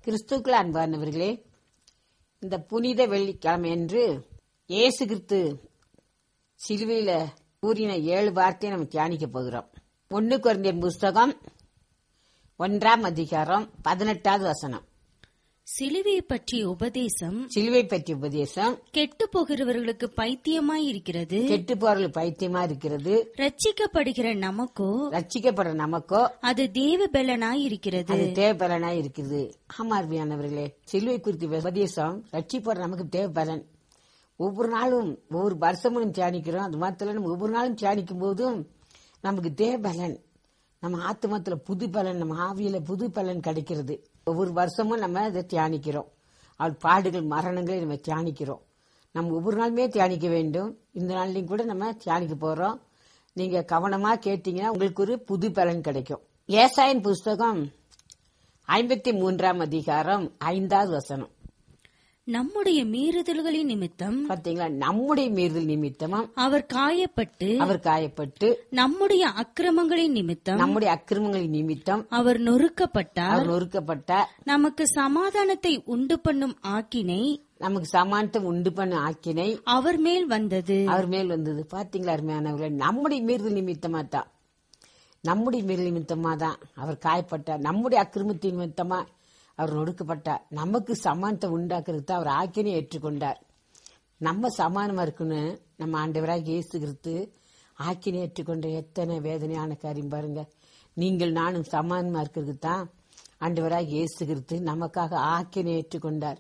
கிறிஸ்துக்கள் அன்பானவர்களே இந்த புனித வெள்ளிக்கிழமை என்று இயேசு கிறிஸ்து சிலுவையில கூறின ஏழு வார்த்தையை நம்ம தியானிக்க போகிறோம் ஒன்னு குறைந்த புஸ்தகம் ஒன்றாம் அதிகாரம் பதினெட்டாவது வசனம் சிலுவையை பற்றிய உபதேசம் சிலுவை பற்றிய உபதேசம் கெட்டு போகிறவர்களுக்கு பைத்தியமாய் இருக்கிறது கெட்டு போறவர்கள் பைத்தியமா இருக்கிறது ரட்சிக்கப்படுகிற நமக்கோ ரட்சிக்கப்படுற நமக்கோ அது தேவ பலனாய் இருக்கிறது அது தேவபலனா இருக்குது ஆமா அருமையானவர்களே சிலுவை குறித்த உபதேசம் ரட்சிப்படுற நமக்கு தேவபலன் ஒவ்வொரு நாளும் ஒவ்வொரு வருஷமும் தியானிக்கிறோம் அது மாத்திரம் நம்ம ஒவ்வொரு நாளும் தியானிக்கும் போதும் நமக்கு தேவபலன் நம்ம ஆத்மத்துல புது பலன் நம்ம ஆவியில புது பலன் கிடைக்கிறது ஒவ்வொரு வருஷமும் நம்ம அதை தியானிக்கிறோம் அவள் பாடுகள் மரணங்களை நம்ம தியானிக்கிறோம் நம்ம ஒவ்வொரு நாளுமே தியானிக்க வேண்டும் இந்த நாள்லையும் கூட நம்ம தியானிக்க போறோம் நீங்க கவனமா கேட்டீங்கன்னா உங்களுக்கு ஒரு புது பலன் கிடைக்கும் ஏசாயின் புஸ்தகம் ஐம்பத்தி மூன்றாம் அதிகாரம் ஐந்தாவது வசனம் நம்முடைய மீறுதல்களின் நிமித்தம் பாத்தீங்களா நம்முடைய மீறுதல் நிமித்தமும் அவர் காயப்பட்டு அவர் காயப்பட்டு நம்முடைய அக்கிரமங்களின் நிமித்தம் நம்முடைய அக்கிரமங்களின் நிமித்தம் அவர் நொறுக்கப்பட்டார் அவர் நொறுக்கப்பட்டார் நமக்கு சமாதானத்தை உண்டு பண்ணும் ஆக்கினை நமக்கு சமானத்தை உண்டு பண்ண ஆக்கினை அவர் மேல் வந்தது அவர் மேல் வந்தது பாத்தீங்களா அருமையானவர்களே நம்முடைய மீறுதல் நிமித்தமா தான் நம்முடைய மீறுதல் நிமித்தமா தான் அவர் காயப்பட்டார் நம்முடைய அக்கிரமத்தின் நிமித்தமா அவர் நொடுக்கப்பட்டார் நமக்கு சமானத்தை உண்டாக்குறதுக்கு தான் அவர் ஆக்கினை ஏற்றுக்கொண்டார் நம்ம சமானமா இருக்கணும் நம்ம ஆண்டவராக இயேசு கிறிஸ்து ஆக்கினை ஏற்றுக்கொண்ட எத்தனை வேதனையான காரியம் பாருங்க நீங்கள் நானும் சமானமா இருக்கிறதுக்கு தான் ஆண்டவராக இயேசு கிறிஸ்து நமக்காக ஆக்கினை ஏற்றுக்கொண்டார்